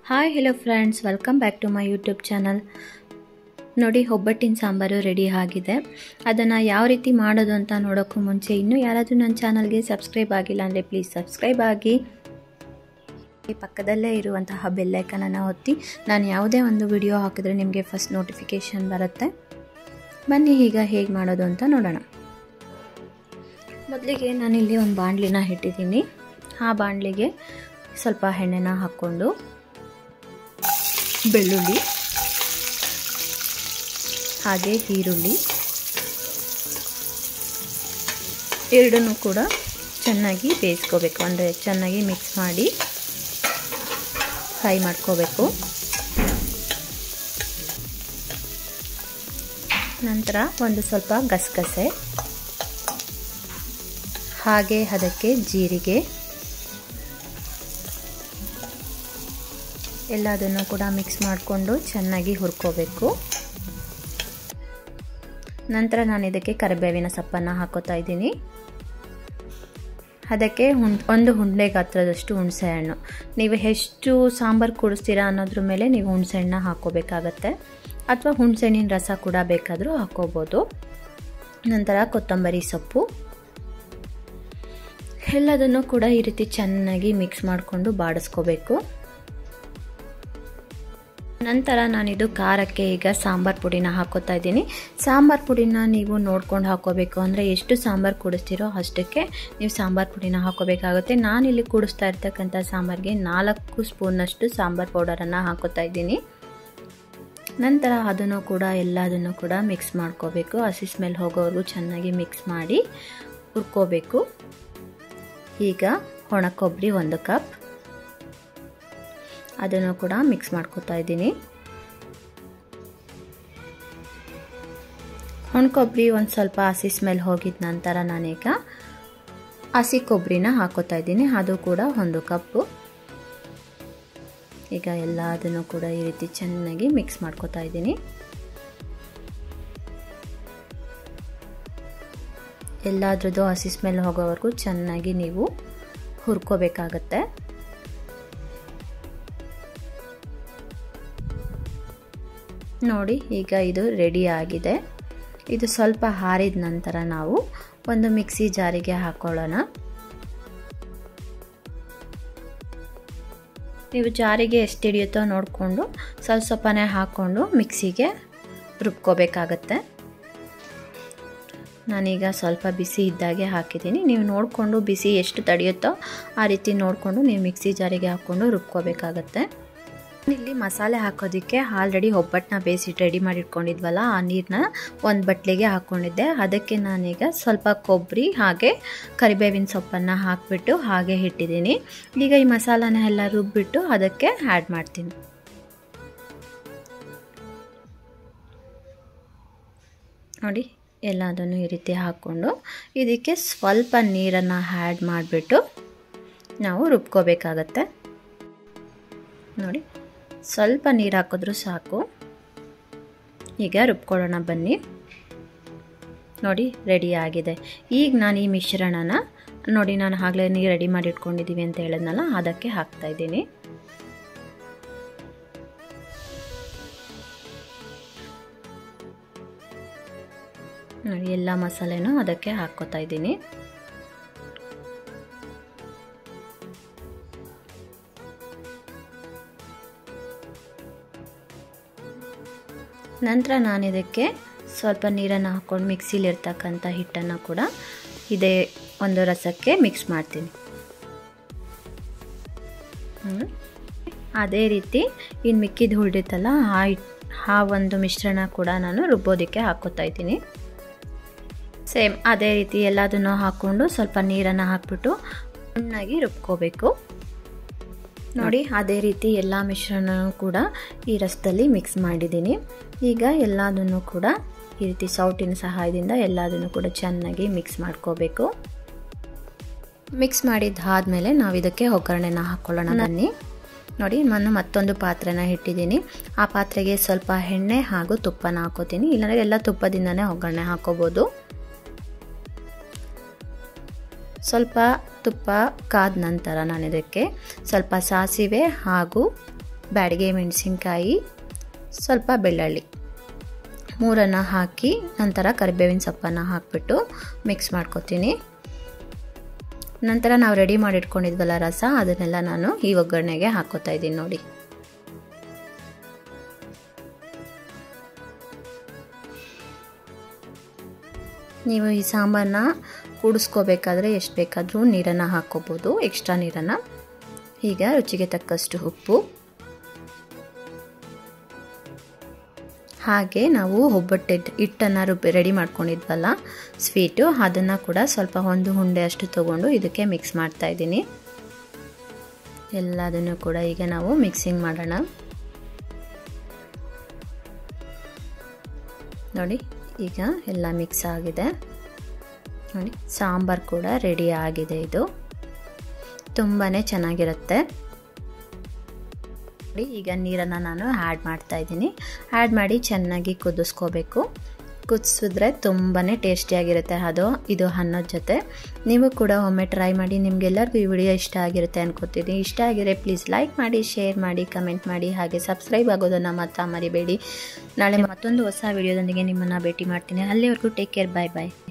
hi hello friends welcome back to my YouTube channel ನೋಡಿ ಒಬ್ಬಟ್ಟಿನ sambar ready ಆಗಿದೆ ಅದನ್ನು ಯಾವ ರೀತಿ ಮಾಡೋದು ಅಂತ ನೋಡೋಕ್ಕೂ ಮುಂಚೆ ಇನ್ನೂ ಯಾರಾದರೂ ನನ್ನ ಚಾನಲ್ಗೆ ಸಬ್ಸ್ಕ್ರೈಬ್ ಆಗಿಲ್ಲ ಅಂದರೆ ಪ್ಲೀಸ್ ಸಬ್ಸ್ಕ್ರೈಬ್ ಆಗಿ ಈ ಪಕ್ಕದಲ್ಲೇ ಇರುವಂತಹ ಬೆಲ್ಲೈಕನನ್ನು ಒತ್ತಿ ನಾನು ಯಾವುದೇ ಒಂದು ವಿಡಿಯೋ ಹಾಕಿದ್ರೆ ನಿಮಗೆ ಫಸ್ಟ್ ನೋಟಿಫಿಕೇಷನ್ ಬರುತ್ತೆ ಬನ್ನಿ ಈಗ ಹೇಗೆ ಮಾಡೋದು ಅಂತ ನೋಡೋಣ ಮೊದಲಿಗೆ ನಾನಿಲ್ಲಿ ಒಂದು ಬಾಣಲಿನ ಇಟ್ಟಿದ್ದೀನಿ ಆ ಬಾಣಲಿಗೆ ಸ್ವಲ್ಪ ಎಣ್ಣೆನ ಹಾಕ್ಕೊಂಡು ಬೆಳ್ಳುಳ್ಳಿ ಹಾಗೆ ಈರುಳ್ಳಿ ಎರಡನ್ನೂ ಕೂಡ ಚೆನ್ನಾಗಿ ಬೇಯಿಸ್ಕೋಬೇಕು ಅಂದರೆ ಚೆನ್ನಾಗಿ ಮಿಕ್ಸ್ ಮಾಡಿ ಫ್ರೈ ಮಾಡ್ಕೋಬೇಕು ನಂತರ ಒಂದು ಸ್ವಲ್ಪ ಗಸಗಸೆ ಹಾಗೆ ಅದಕ್ಕೆ ಜೀರಿಗೆ ಎಲ್ಲದನ್ನು ಕೂಡ ಮಿಕ್ಸ್ ಮಾಡಿಕೊಂಡು ಚೆನ್ನಾಗಿ ಹುರ್ಕೋಬೇಕು ನಂತರ ನಾನು ಇದಕ್ಕೆ ಕರಿಬೇವಿನ ಸೊಪ್ಪನ್ನು ಹಾಕೋತಾ ಇದ್ದೀನಿ ಅದಕ್ಕೆ ಹುಣ್ ಒಂದು ಹುಂಡೆ ಗಾತ್ರದಷ್ಟು ಹುಣಸೆಹಣ್ಣು ನೀವು ಎಷ್ಟು ಸಾಂಬಾರು ಕುಡಿಸ್ತೀರಾ ಅನ್ನೋದ್ರ ಮೇಲೆ ನೀವು ಹುಣಸೆಹಣ್ಣ ಹಾಕೋಬೇಕಾಗತ್ತೆ ಅಥವಾ ಹುಣಸೆಹಣ್ಣಿನ ರಸ ಕೂಡ ಬೇಕಾದರೂ ಹಾಕೋಬೋದು ನಂತರ ಕೊತ್ತಂಬರಿ ಸೊಪ್ಪು ಎಲ್ಲದನ್ನು ಕೂಡ ಈ ರೀತಿ ಚೆನ್ನಾಗಿ ಮಿಕ್ಸ್ ಮಾಡಿಕೊಂಡು ಬಾಡಿಸ್ಕೋಬೇಕು ನಂತರ ನಾನಿದು ಖಾರಕ್ಕೆ ಈಗ ಸಾಂಬಾರು ಪುಡಿನ ಹಾಕೋತಾ ಇದ್ದೀನಿ ಸಾಂಬಾರು ಪುಡಿನ ನೀವು ನೋಡ್ಕೊಂಡು ಹಾಕೋಬೇಕು ಅಂದರೆ ಎಷ್ಟು ಸಾಂಬಾರು ಕುಡಿಸ್ತೀರೋ ಅಷ್ಟಕ್ಕೆ ನೀವು ಸಾಂಬಾರು ಪುಡಿನ ಹಾಕೋಬೇಕಾಗುತ್ತೆ ನಾನಿಲ್ಲಿ ಕುಡಿಸ್ತಾ ಇರ್ತಕ್ಕಂಥ ಸಾಂಬಾರಿಗೆ ನಾಲ್ಕು ಸ್ಪೂನಷ್ಟು ಸಾಂಬಾರು ಪೌಡರನ್ನು ಹಾಕೋತಾ ಇದ್ದೀನಿ ನಂತರ ಅದನ್ನು ಕೂಡ ಎಲ್ಲದನ್ನು ಕೂಡ ಮಿಕ್ಸ್ ಮಾಡ್ಕೋಬೇಕು ಹಸಿ ಸ್ಮೆಲ್ ಹೋಗೋವರೆಗೂ ಚೆನ್ನಾಗಿ ಮಿಕ್ಸ್ ಮಾಡಿ ಹುರ್ಕೋಬೇಕು ಈಗ ಒಣ ಕೊಬ್ಬರಿ ಒಂದು ಕಪ್ ಅದನ್ನು ಕೂಡ ಮಿಕ್ಸ್ ಮಾಡ್ಕೋತಾ ಇದ್ದೀನಿ ಒಣ ಕೊಬ್ಬರಿ ಒಂದು ಸ್ವಲ್ಪ ಹಸಿ ಸ್ಮೆಲ್ ಹೋಗಿದ ನಂತರ ನಾನೀಗ ಹಸಿ ಕೊಬ್ಬರಿನ ಹಾಕೋತಾ ಇದ್ದೀನಿ ಅದು ಕೂಡ ಒಂದು ಕಪ್ಪು ಈಗ ಎಲ್ಲದನ್ನು ಕೂಡ ಈ ರೀತಿ ಚೆನ್ನಾಗಿ ಮಿಕ್ಸ್ ಮಾಡ್ಕೋತಾ ಇದ್ದೀನಿ ಎಲ್ಲದ್ರದ್ದು ಹಸಿ ಸ್ಮೆಲ್ ಹೋಗೋವರೆಗೂ ಚೆನ್ನಾಗಿ ನೀವು ಹುರ್ಕೋಬೇಕಾಗತ್ತೆ ನೋಡಿ ಈಗ ಇದು ರೆಡಿ ಆಗಿದೆ ಇದು ಸ್ವಲ್ಪ ಹಾರಿದ ನಂತರ ನಾವು ಒಂದು ಮಿಕ್ಸಿ ಜಾರಿಗೆ ಹಾಕೊಳ್ಳೋಣ ನೀವು ಜಾರಿಗೆ ಎಷ್ಟು ಹಿಡಿಯುತ್ತೋ ನೋಡಿಕೊಂಡು ಸ್ವಲ್ಪ ಸ್ವಲ್ಪನೇ ಹಾಕ್ಕೊಂಡು ಮಿಕ್ಸಿಗೆ ರುಬ್ಕೋಬೇಕಾಗತ್ತೆ ನಾನೀಗ ಸ್ವಲ್ಪ ಬಿಸಿ ಇದ್ದಾಗೆ ಹಾಕಿದ್ದೀನಿ ನೀವು ನೋಡಿಕೊಂಡು ಬಿಸಿ ಎಷ್ಟು ತಡೆಯುತ್ತೋ ಆ ರೀತಿ ನೋಡಿಕೊಂಡು ನೀವು ಮಿಕ್ಸಿ ಜಾರಿಗೆ ಹಾಕ್ಕೊಂಡು ರುಬ್ಕೋಬೇಕಾಗತ್ತೆ ಇಲ್ಲಿ ಮಸಾಲೆ ಹಾಕೋದಕ್ಕೆ ಆಲ್ರೆಡಿ ಒಬ್ಬಟ್ಟನ್ನ ಬೇಯಿಸಿಟ್ಟು ರೆಡಿ ಮಾಡಿಟ್ಕೊಂಡಿದ್ವಲ್ಲ ಆ ನೀರನ್ನ ಒಂದು ಬಟ್ಲಿಗೆ ಹಾಕ್ಕೊಂಡಿದ್ದೆ ಅದಕ್ಕೆ ನಾನೀಗ ಸ್ವಲ್ಪ ಕೊಬ್ಬರಿ ಹಾಗೆ ಕರಿಬೇವಿನ ಸೊಪ್ಪನ್ನು ಹಾಕಿಬಿಟ್ಟು ಹಾಗೆ ಇಟ್ಟಿದ್ದೀನಿ ಈಗ ಈ ಮಸಾಲಾನ ಎಲ್ಲ ರುಬ್ಬಿಟ್ಟು ಅದಕ್ಕೆ ಆ್ಯಡ್ ಮಾಡ್ತೀನಿ ನೋಡಿ ಎಲ್ಲದನ್ನು ಈ ರೀತಿ ಹಾಕ್ಕೊಂಡು ಇದಕ್ಕೆ ಸ್ವಲ್ಪ ನೀರನ್ನು ಆ್ಯಡ್ ಮಾಡಿಬಿಟ್ಟು ನಾವು ರುಬ್ಕೋಬೇಕಾಗತ್ತೆ ನೋಡಿ ಸ್ವಲ್ಪ ನೀರು ಹಾಕಿದ್ರೂ ಸಾಕು ಈಗ ರುಬ್ಕೊಳ್ಳೋಣ ಬನ್ನಿ ನೋಡಿ ರೆಡಿ ಆಗಿದೆ ಈಗ ನಾನು ಈ ಮಿಶ್ರಣನ ನೋಡಿ ನಾನು ಆಗಲೇ ನೀರು ರೆಡಿ ಮಾಡಿ ಇಟ್ಕೊಂಡಿದ್ದೀವಿ ಅಂತ ಹೇಳಿದ್ನಲ್ಲ ಅದಕ್ಕೆ ಹಾಕ್ತಾ ಇದ್ದೀನಿ ನೋಡಿ ಎಲ್ಲ ಮಸಾಲೆನೂ ಅದಕ್ಕೆ ಹಾಕ್ಕೋತಾ ಇದ್ದೀನಿ ನಂತರ ನಾನು ಇದಕ್ಕೆ ಸ್ವಲ್ಪ ನೀರನ್ನು ಹಾಕ್ಕೊಂಡು ಮಿಕ್ಸಿಲಿ ಇರ್ತಕ್ಕಂಥ ಹಿಟ್ಟನ್ನು ಕೂಡ ಇದೇ ಒಂದು ರಸಕ್ಕೆ ಮಿಕ್ಸ್ ಮಾಡ್ತೀನಿ ಅದೇ ರೀತಿ ಇನ್ನು ಮಿಕ್ಕಿದ ಹುಳಿತಲ್ಲ ಆ ಆ ಒಂದು ಮಿಶ್ರಣ ಕೂಡ ನಾನು ರುಬ್ಬೋದಕ್ಕೆ ಹಾಕೋತಾ ಇದ್ದೀನಿ ಸೇಮ್ ಅದೇ ರೀತಿ ಎಲ್ಲದನ್ನು ಹಾಕ್ಕೊಂಡು ಸ್ವಲ್ಪ ನೀರನ್ನು ಹಾಕ್ಬಿಟ್ಟು ಚೆನ್ನಾಗಿ ರುಬ್ಕೋಬೇಕು ನೋಡಿ ಅದೇ ರೀತಿ ಎಲ್ಲ ಮಿಶ್ರಣನೂ ಕೂಡ ಈ ರಸದಲ್ಲಿ ಮಿಕ್ಸ್ ಮಾಡಿದ್ದೀನಿ ಈಗ ಎಲ್ಲದನ್ನು ಕೂಡ ಈ ರೀತಿ ಸೌಟಿನ ಸಹಾಯದಿಂದ ಎಲ್ಲದನ್ನು ಕೂಡ ಚೆನ್ನಾಗಿ ಮಿಕ್ಸ್ ಮಾಡ್ಕೋಬೇಕು ಮಿಕ್ಸ್ ಮಾಡಿದ್ದಾದಮೇಲೆ ನಾವು ಇದಕ್ಕೆ ಒಗ್ಗರಣೆನ ಹಾಕ್ಕೊಳ್ಳೋಣ ಬನ್ನಿ ನೋಡಿ ನಾನು ಮತ್ತೊಂದು ಪಾತ್ರೆನ ಇಟ್ಟಿದ್ದೀನಿ ಆ ಪಾತ್ರೆಗೆ ಸ್ವಲ್ಪ ಎಣ್ಣೆ ಹಾಗೂ ತುಪ್ಪನ ಹಾಕೋತೀನಿ ಇಲ್ಲಾಂದರೆ ಎಲ್ಲ ತುಪ್ಪದಿಂದನೇ ಒಗ್ಗರಣೆ ಹಾಕೋಬೋದು ಸ್ವಲ್ಪ ತುಪ್ಪ ಕಾದ ನಂತರ ನಾನು ಇದಕ್ಕೆ ಸ್ವಲ್ಪ ಸಾಸಿವೆ ಹಾಗೂ ಬ್ಯಾಡಿಗೆ ಮೆಣಸಿನ್ಕಾಯಿ ಸ್ವಲ್ಪ ಬೆಳ್ಳುಳ್ಳಿ ಮೂರನ್ನು ಹಾಕಿ ನಂತರ ಕರಿಬೇವಿನ ಸೊಪ್ಪನ್ನು ಹಾಕಿಬಿಟ್ಟು ಮಿಕ್ಸ್ ಮಾಡ್ಕೊತೀನಿ ನಂತರ ನಾವು ರೆಡಿ ಮಾಡಿಟ್ಕೊಂಡಿದ್ವಲ್ಲ ರಸ ಅದನ್ನೆಲ್ಲ ನಾನು ಈ ಒಗ್ಗರಣೆಗೆ ಹಾಕೋತಾ ಇದ್ದೀನಿ ನೋಡಿ ನೀವು ಈ ಸಾಂಬಾರನ್ನ ಕೂಡಿಸ್ಕೋಬೇಕಾದ್ರೆ ಎಷ್ಟು ಬೇಕಾದರೂ ನೀರನ್ನು ಹಾಕ್ಕೋಬೋದು ಎಕ್ಸ್ಟ್ರಾ ನೀರನ್ನು ಈಗ ರುಚಿಗೆ ತಕ್ಕಷ್ಟು ಉಪ್ಪು ಹಾಗೆ ನಾವು ಒಬ್ಬಟ್ಟು ಹಿಟ್ಟನ್ನು ರುಬ್ಬಿ ರೆಡಿ ಮಾಡ್ಕೊಂಡಿದ್ವಲ್ಲ ಸ್ವೀಟು ಅದನ್ನು ಕೂಡ ಸ್ವಲ್ಪ ಒಂದು ಹುಂಡೆ ಅಷ್ಟು ತೊಗೊಂಡು ಇದಕ್ಕೆ ಮಿಕ್ಸ್ ಮಾಡ್ತಾ ಇದ್ದೀನಿ ಎಲ್ಲದನ್ನು ಕೂಡ ಈಗ ನಾವು ಮಿಕ್ಸಿಂಗ್ ಮಾಡೋಣ ನೋಡಿ ಈಗ ಎಲ್ಲ ಮಿಕ್ಸ್ ಆಗಿದೆ ನೋಡಿ ಸಾಂಬಾರು ಕೂಡ ರೆಡಿ ಆಗಿದೆ ಇದು ತುಂಬಾ ಚೆನ್ನಾಗಿರುತ್ತೆ ನೋಡಿ ಈಗ ನೀರನ್ನು ನಾನು ಆ್ಯಡ್ ಮಾಡ್ತಾ ಇದ್ದೀನಿ ಆ್ಯಡ್ ಮಾಡಿ ಚೆನ್ನಾಗಿ ಕುದಿಸ್ಕೋಬೇಕು ಕುದಿಸಿದ್ರೆ ತುಂಬಾ ಟೇಸ್ಟಿಯಾಗಿರುತ್ತೆ ಅದು ಇದು ಅನ್ನೋದ ಜೊತೆ ನೀವು ಕೂಡ ಒಮ್ಮೆ ಟ್ರೈ ಮಾಡಿ ನಿಮಗೆಲ್ಲರಿಗೂ ಈ ವಿಡಿಯೋ ಇಷ್ಟ ಆಗಿರುತ್ತೆ ಅನ್ಕೋತೀನಿ ಇಷ್ಟ ಆಗಿದ್ರೆ ಪ್ಲೀಸ್ ಲೈಕ್ ಮಾಡಿ ಶೇರ್ ಮಾಡಿ ಕಮೆಂಟ್ ಮಾಡಿ ಹಾಗೆ ಸಬ್ಸ್ಕ್ರೈಬ್ ಆಗೋದನ್ನು ಮಾತ್ರ ಮರಿಬೇಡಿ ನಾಳೆ ಮತ್ತೊಂದು ಹೊಸ ವಿಡಿಯೋದೊಂದಿಗೆ ನಿಮ್ಮನ್ನು ಭೇಟಿ ಮಾಡ್ತೀನಿ ಅಲ್ಲಿವರೆಗೂ ಟೇಕ್ ಕೇರ್ ಬಾಯ್ ಬಾಯ್